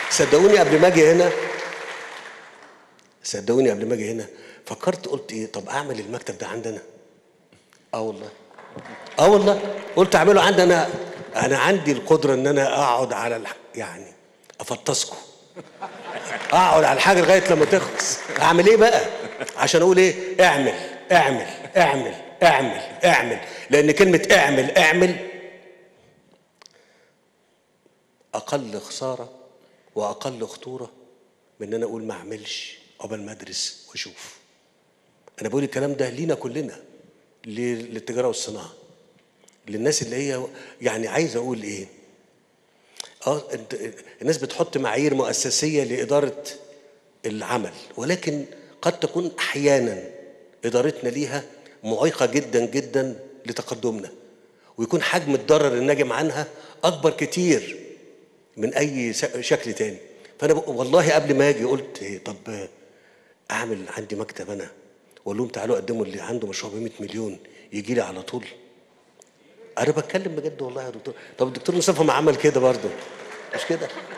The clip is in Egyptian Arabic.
صدقوني قبل ما اجي هنا صدقوني قبل ما اجي هنا فكرت قلت ايه طب اعمل المكتب ده عندنا اه والله اه والله قلت اعمله عندي انا انا عندي القدره ان انا اقعد على الح... يعني افطسكم اقعد على الحاجه لغايه لما تخلص اعمل ايه بقى عشان اقول ايه اعمل اعمل اعمل اعمل اعمل لان كلمه اعمل اعمل اقل خساره واقل خطوره من ان انا اقول ما اعملش قبل ما ادرس واشوف انا بقول الكلام ده لينا كلنا لل- للتجاره والصناعه للناس اللي هي يعني عايز اقول ايه اه انت الناس بتحط معايير مؤسسيه لاداره العمل ولكن قد تكون احيانا ادارتنا ليها معيقه جدا جدا لتقدمنا ويكون حجم الضرر الناجم عنها اكبر كتير من اي س- شكل تاني فانا ب- والله قبل ما اجي قلت إيه طب اعمل عندي مكتب انا واقول لهم تعالوا قدموا اللي عنده مشروع ب 100 مليون يجي لي على طول انا بتكلم بجد والله يا دكتور طب الدكتور مصطفى ما عمل كده برضه مش كده